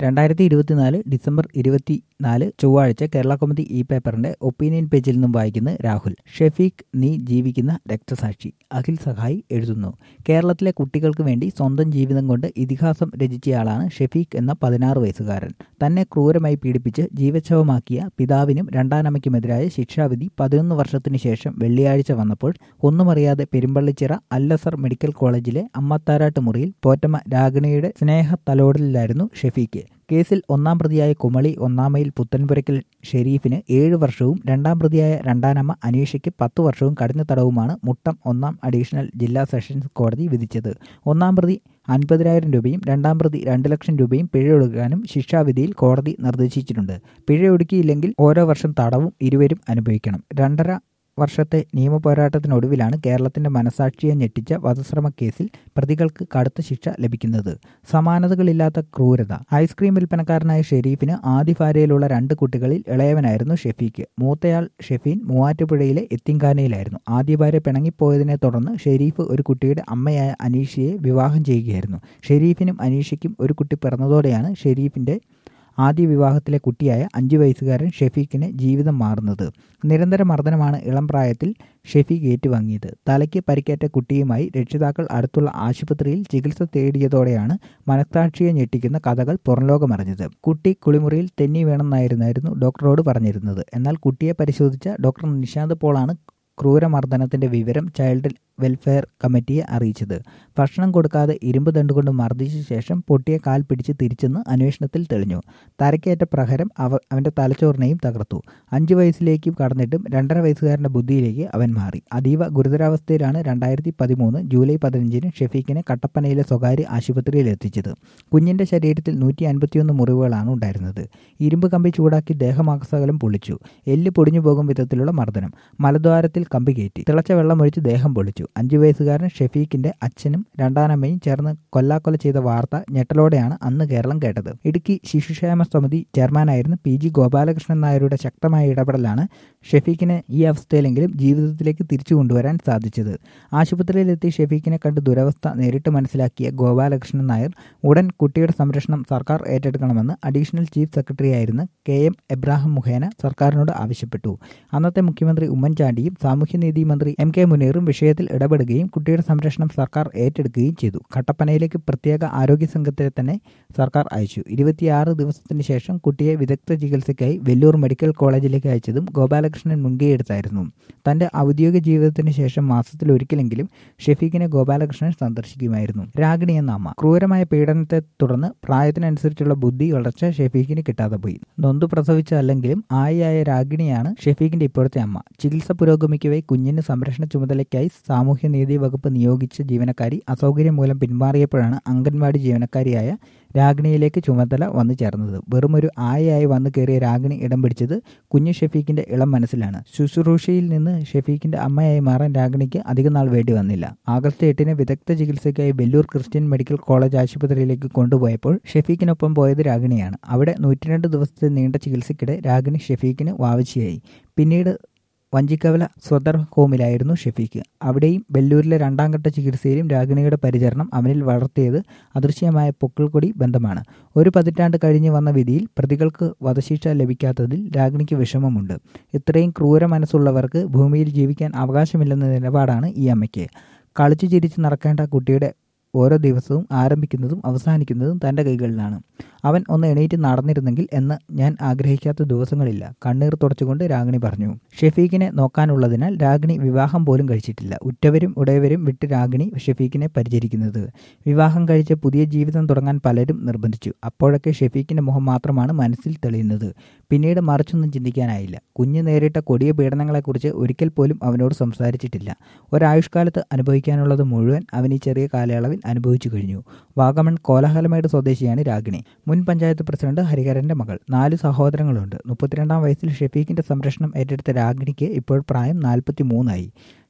രണ്ടായിരത്തി ഇരുപത്തിനാല് ഡിസംബർ ഇരുപത്തിനാല് ചൊവ്വാഴ്ച കേരള കൗമുദി ഇ പേപ്പറിന്റെ ഒപ്പീനിയൻ പേജിൽ നിന്നും വായിക്കുന്ന രാഹുൽ ഷെഫീഖ് നീ ജീവിക്കുന്ന രക്തസാക്ഷി അഖിൽ സഹായി എഴുതുന്നു കേരളത്തിലെ കുട്ടികൾക്ക് വേണ്ടി സ്വന്തം ജീവിതം കൊണ്ട് ഇതിഹാസം രചിച്ചയാളാണ് ഷെഫീഖ് എന്ന പതിനാറ് വയസ്സുകാരൻ തന്നെ ക്രൂരമായി പീഡിപ്പിച്ച് ജീവച്ഛവമാക്കിയ പിതാവിനും രണ്ടാനമ്മയ്ക്കുമെതിരായ ശിക്ഷാവിധി പതിനൊന്ന് വർഷത്തിനു ശേഷം വെള്ളിയാഴ്ച വന്നപ്പോൾ ഒന്നുമറിയാതെ പെരുമ്പള്ളിച്ചിറ അല്ലസർ മെഡിക്കൽ കോളേജിലെ അമ്മത്താരാട്ട് മുറിയിൽ പോറ്റമ്മ രാഗിണിയുടെ സ്നേഹ തലോടലിലായിരുന്നു ഷെഫീഖ് കേസിൽ ഒന്നാം പ്രതിയായ കുമളി ഒന്നാമയിൽ പുത്തൻപുരയ്ക്കൽ ഷെരീഫിന് ഏഴ് വർഷവും രണ്ടാം പ്രതിയായ രണ്ടാനമ്മ അനീഷയ്ക്ക് പത്തു വർഷവും കഠിന തടവുമാണ് മുട്ടം ഒന്നാം അഡീഷണൽ ജില്ലാ സെഷൻസ് കോടതി വിധിച്ചത് ഒന്നാം പ്രതി അൻപതിനായിരം രൂപയും രണ്ടാം പ്രതി രണ്ട് ലക്ഷം രൂപയും പിഴയൊടുക്കാനും ശിക്ഷാവിധിയിൽ കോടതി നിർദ്ദേശിച്ചിട്ടുണ്ട് പിഴയൊടുക്കിയില്ലെങ്കിൽ ഓരോ വർഷം തടവും ഇരുവരും അനുഭവിക്കണം രണ്ടര വർഷത്തെ നിയമപോരാട്ടത്തിനൊടുവിലാണ് കേരളത്തിന്റെ മനസാക്ഷിയെ ഞെട്ടിച്ച വധശ്രമ കേസിൽ പ്രതികൾക്ക് കടുത്ത ശിക്ഷ ലഭിക്കുന്നത് സമാനതകളില്ലാത്ത ക്രൂരത ഐസ്ക്രീം വിൽപ്പനക്കാരനായ ഷെരീഫിന് ആദ്യ ഭാര്യയിലുള്ള രണ്ട് കുട്ടികളിൽ ഇളയവനായിരുന്നു ഷെഫീഖ് മൂത്തയാൾ ഷെഫീൻ മൂവാറ്റുപുഴയിലെ എത്തിങ്കാനയിലായിരുന്നു ആദ്യ ഭാര്യ പിണങ്ങിപ്പോയതിനെ തുടർന്ന് ഷെരീഫ് ഒരു കുട്ടിയുടെ അമ്മയായ അനീഷയെ വിവാഹം ചെയ്യുകയായിരുന്നു ഷെരീഫിനും അനീഷയ്ക്കും ഒരു കുട്ടി പിറന്നതോടെയാണ് ഷെരീഫിന്റെ ആദ്യ വിവാഹത്തിലെ കുട്ടിയായ അഞ്ചു വയസ്സുകാരൻ ഷെഫീഖിന് ജീവിതം മാറുന്നത് നിരന്തര മർദ്ദനമാണ് ഇളം പ്രായത്തിൽ ഷെഫീഖ് ഏറ്റുവാങ്ങിയത് തലയ്ക്ക് പരിക്കേറ്റ കുട്ടിയുമായി രക്ഷിതാക്കൾ അടുത്തുള്ള ആശുപത്രിയിൽ ചികിത്സ തേടിയതോടെയാണ് മനസാക്ഷിയെ ഞെട്ടിക്കുന്ന കഥകൾ പുറംലോകമറിഞ്ഞത് കുട്ടി കുളിമുറിയിൽ തെന്നി വേണമെന്നായിരുന്നായിരുന്നു ഡോക്ടറോട് പറഞ്ഞിരുന്നത് എന്നാൽ കുട്ടിയെ പരിശോധിച്ച ഡോക്ടർ നിഷാന്ത് പോളാണ് ക്രൂരമർദ്ദനത്തിന്റെ വിവരം ചൈൽഡ് വെൽഫെയർ കമ്മിറ്റിയെ അറിയിച്ചത് ഭക്ഷണം കൊടുക്കാതെ ഇരുമ്പ് ദണ്ടുകൊണ്ട് മർദ്ദിച്ച ശേഷം പൊട്ടിയ കാൽ പിടിച്ച് തിരിച്ചെന്ന് അന്വേഷണത്തിൽ തെളിഞ്ഞു തരക്കേറ്റ പ്രഹരം അവ അവന്റെ തലച്ചോറിനെയും തകർത്തു അഞ്ചു വയസ്സിലേക്ക് കടന്നിട്ടും രണ്ടര വയസ്സുകാരന്റെ ബുദ്ധിയിലേക്ക് അവൻ മാറി അതീവ ഗുരുതരാവസ്ഥയിലാണ് രണ്ടായിരത്തി പതിമൂന്ന് ജൂലൈ പതിനഞ്ചിന് ഷെഫീഖിനെ കട്ടപ്പനയിലെ സ്വകാര്യ ആശുപത്രിയിൽ എത്തിച്ചത് കുഞ്ഞിന്റെ ശരീരത്തിൽ നൂറ്റി അൻപത്തിയൊന്ന് മുറിവുകളാണ് ഉണ്ടായിരുന്നത് ഇരുമ്പ് കമ്പി ചൂടാക്കി ദേഹമാസകലം പൊളിച്ചു എല്ല് പൊടിഞ്ഞു പോകും വിധത്തിലുള്ള മർദ്ദനം മലദ്വാരത്തിൽ കമ്പി കയറ്റി തിളച്ച വെള്ളമൊഴിച്ച് ദേഹം പൊളിച്ചു അഞ്ചു വയസ്സുകാരൻ ഷെഫീഖിന്റെ അച്ഛനും രണ്ടാനമ്മയും ചേർന്ന് കൊല്ലാക്കൊല ചെയ്ത വാർത്ത ഞെട്ടലോടെയാണ് അന്ന് കേരളം കേട്ടത് ഇടുക്കി ശിശുക്ഷേമ സമിതി ചെയർമാനായിരുന്ന പി ജി ഗോപാലകൃഷ്ണൻ നായരുടെ ശക്തമായ ഇടപെടലാണ് ഷെഫീഖിനെ ഈ അവസ്ഥയിലെങ്കിലും ജീവിതത്തിലേക്ക് തിരിച്ചു കൊണ്ടുവരാൻ സാധിച്ചത് ആശുപത്രിയിലെത്തി ഷെഫീഖിനെ കണ്ട് ദുരവസ്ഥ നേരിട്ട് മനസ്സിലാക്കിയ ഗോപാലകൃഷ്ണൻ നായർ ഉടൻ കുട്ടിയുടെ സംരക്ഷണം സർക്കാർ ഏറ്റെടുക്കണമെന്ന് അഡീഷണൽ ചീഫ് സെക്രട്ടറിയായിരുന്ന കെ എം എബ്രാഹിം മുഖേന സർക്കാരിനോട് ആവശ്യപ്പെട്ടു അന്നത്തെ മുഖ്യമന്ത്രി ഉമ്മൻചാണ്ടിയും സാമൂഹ്യനീതി മന്ത്രി എം കെ മുനീറും വിഷയത്തിൽ ഇടപെടുകയും കുട്ടിയുടെ സംരക്ഷണം സർക്കാർ ഏറ്റെടുക്കുകയും ചെയ്തു കട്ടപ്പനയിലേക്ക് പ്രത്യേക ആരോഗ്യ സംഘത്തെ തന്നെ സർക്കാർ അയച്ചു ഇരുപത്തിയാറ് ദിവസത്തിന് ശേഷം കുട്ടിയെ വിദഗ്ധ ചികിത്സയ്ക്കായി വെല്ലൂർ മെഡിക്കൽ കോളേജിലേക്ക് അയച്ചതും ഗോപാലകൃഷ്ണൻ മുൻകൈയെടുത്തായിരുന്നു തന്റെ ഔദ്യോഗിക ജീവിതത്തിന് ശേഷം മാസത്തിൽ ഒരിക്കലെങ്കിലും ഷെഫീഖിനെ ഗോപാലകൃഷ്ണൻ സന്ദർശിക്കുമായിരുന്നു രാഗിണി എന്ന അമ്മ ക്രൂരമായ പീഡനത്തെ തുടർന്ന് പ്രായത്തിനനുസരിച്ചുള്ള ബുദ്ധി വളർച്ച ഷെഫീഖിന് കിട്ടാതെ പോയി നൊന്തു പ്രസവിച്ചല്ലെങ്കിലും ആയിയായ രാഗിണിയാണ് ഷെഫീഖിന്റെ ഇപ്പോഴത്തെ അമ്മ ചികിത്സ പുരോഗമിക്കവേ കുഞ്ഞിന് സംരക്ഷണ ചുമതലയ്ക്കായി സാമൂഹ്യനീതി വകുപ്പ് നിയോഗിച്ച ജീവനക്കാരി അസൗകര്യം മൂലം പിന്മാറിയപ്പോഴാണ് അംഗൻവാടി ജീവനക്കാരിയായ രാഗിണിയിലേക്ക് ചുമതല വന്നു ചേർന്നത് വെറുമൊരു ആയയായി വന്നു കയറിയ രാഗിണി ഇടം പിടിച്ചത് കുഞ്ഞു ഷെഫീഖിന്റെ ഇളം മനസ്സിലാണ് ശുശ്രൂഷയിൽ നിന്ന് ഷെഫീഖിന്റെ അമ്മയായി മാറാൻ രാഗിണിക്ക് അധികം നാൾ വേണ്ടി വന്നില്ല ആഗസ്റ്റ് എട്ടിന് വിദഗ്ധ ചികിത്സയ്ക്കായി വെല്ലൂർ ക്രിസ്ത്യൻ മെഡിക്കൽ കോളേജ് ആശുപത്രിയിലേക്ക് കൊണ്ടുപോയപ്പോൾ ഷെഫീഖിനൊപ്പം പോയത് രാഗിണിയാണ് അവിടെ നൂറ്റിരണ്ട് ദിവസത്തെ നീണ്ട ചികിത്സയ്ക്കിടെ രാഗിണി ഷെഫീഖിന് വാവച്ചിയായി പിന്നീട് വഞ്ചിക്കവല സ്വദർ ഹോമിലായിരുന്നു ഷെഫീഖ് അവിടെയും വെല്ലൂരിലെ രണ്ടാം ഘട്ട ചികിത്സയിലും രാഗിണിയുടെ പരിചരണം അവനിൽ വളർത്തിയത് അദൃശ്യമായ പൊക്കിൾക്കൊടി ബന്ധമാണ് ഒരു പതിറ്റാണ്ട് കഴിഞ്ഞ് വന്ന വിധിയിൽ പ്രതികൾക്ക് വധശിക്ഷ ലഭിക്കാത്തതിൽ രാഗിണിക്ക് വിഷമമുണ്ട് ഇത്രയും ക്രൂര മനസ്സുള്ളവർക്ക് ഭൂമിയിൽ ജീവിക്കാൻ അവകാശമില്ലെന്ന നിലപാടാണ് ഈ അമ്മയ്ക്ക് കളിച്ചു ചിരിച്ച് നടക്കേണ്ട കുട്ടിയുടെ ഓരോ ദിവസവും ആരംഭിക്കുന്നതും അവസാനിക്കുന്നതും തൻ്റെ കൈകളിലാണ് അവൻ ഒന്ന് എണീറ്റ് നടന്നിരുന്നെങ്കിൽ എന്ന് ഞാൻ ആഗ്രഹിക്കാത്ത ദിവസങ്ങളില്ല കണ്ണീർ തുടച്ചുകൊണ്ട് രാഗിണി പറഞ്ഞു ഷെഫീഖിനെ നോക്കാനുള്ളതിനാൽ രാഗിണി വിവാഹം പോലും കഴിച്ചിട്ടില്ല ഉറ്റവരും ഉടയവരും വിട്ട് രാഗിണി ഷെഫീഖിനെ പരിചരിക്കുന്നത് വിവാഹം കഴിച്ച് പുതിയ ജീവിതം തുടങ്ങാൻ പലരും നിർബന്ധിച്ചു അപ്പോഴൊക്കെ ഷെഫീഖിന്റെ മുഖം മാത്രമാണ് മനസ്സിൽ തെളിയുന്നത് പിന്നീട് മറിച്ചൊന്നും ചിന്തിക്കാനായില്ല കുഞ്ഞ് നേരിട്ട കൊടിയ പീഡനങ്ങളെക്കുറിച്ച് ഒരിക്കൽ പോലും അവനോട് സംസാരിച്ചിട്ടില്ല ഒരായുഷ്കാലത്ത് അനുഭവിക്കാനുള്ളത് മുഴുവൻ അവൻ ഈ ചെറിയ കാലയളവിൽ അനുഭവിച്ചു കഴിഞ്ഞു വാഗമൺ കോലാഹലമേട് സ്വദേശിയാണ് രാഗിണി മുൻ പഞ്ചായത്ത് പ്രസിഡന്റ് ഹരിഹരന്റെ മകൾ നാല് സഹോദരങ്ങളുണ്ട് മുപ്പത്തിരണ്ടാം വയസ്സിൽ ഷെഫീഖിന്റെ സംരക്ഷണം ഏറ്റെടുത്ത രാഗിണിക്ക് ഇപ്പോൾ പ്രായം നാൽപ്പത്തി മൂന്നായി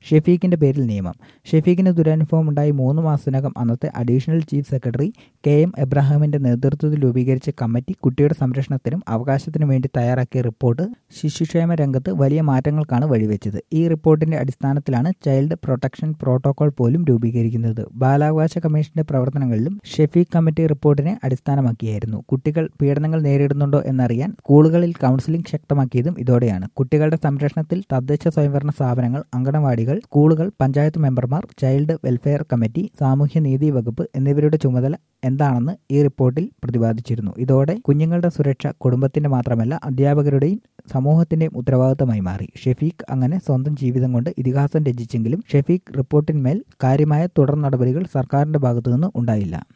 ഷെഫീഖിന്റെ പേരിൽ നിയമം ഷെഫീഖിന് ദുരനുഭവം ഉണ്ടായി മൂന്ന് മാസത്തിനകം അന്നത്തെ additional chief secretary K M എബ്രാഹിമിന്റെ നേതൃത്വത്തിൽ രൂപീകരിച്ച കമ്മിറ്റി കുട്ടിയുടെ സംരക്ഷണത്തിനും അവകാശത്തിനും വേണ്ടി തയ്യാറാക്കിയ റിപ്പോർട്ട് ശിശുക്ഷേമ രംഗത്ത് വലിയ മാറ്റങ്ങൾക്കാണ് വഴിവെച്ചത് ഈ റിപ്പോർട്ടിന്റെ അടിസ്ഥാനത്തിലാണ് ചൈൽഡ് പ്രൊട്ടക്ഷൻ പ്രോട്ടോകോൾ പോലും രൂപീകരിക്കുന്നത് ബാലാവകാശ കമ്മീഷന്റെ പ്രവർത്തനങ്ങളിലും ഷെഫീഖ് കമ്മിറ്റി റിപ്പോർട്ടിനെ അടിസ്ഥാനമാക്കിയായിരുന്നു കുട്ടികൾ പീഡനങ്ങൾ നേരിടുന്നുണ്ടോ എന്നറിയാൻ സ്കൂളുകളിൽ കൗൺസിലിംഗ് ശക്തമാക്കിയതും ഇതോടെയാണ് കുട്ടികളുടെ സംരക്ഷണത്തിൽ തദ്ദേശ സ്വയംഭരണ സ്ഥാപനങ്ങൾ അങ്കണവാടികൾ സ്കൂളുകൾ പഞ്ചായത്ത് മെമ്പർമാർ ചൈൽഡ് വെൽഫെയർ കമ്മിറ്റി സാമൂഹ്യനീതി വകുപ്പ് എന്നിവരുടെ ചുമതല എന്താണെന്ന് ഈ റിപ്പോർട്ടിൽ പ്രതിപാദിച്ചിരുന്നു ഇതോടെ കുഞ്ഞുങ്ങളുടെ സുരക്ഷ കുടുംബത്തിന്റെ മാത്രമല്ല അധ്യാപകരുടെയും സമൂഹത്തിന്റെയും ഉത്തരവാദിത്തമായി മാറി ഷെഫീഖ് അങ്ങനെ സ്വന്തം ജീവിതം കൊണ്ട് ഇതിഹാസം രചിച്ചെങ്കിലും ഷെഫീഖ് റിപ്പോർട്ടിന്മേൽ കാര്യമായ തുടർ നടപടികൾ സർക്കാരിന്റെ ഭാഗത്തുനിന്ന് ഉണ്ടായില്ല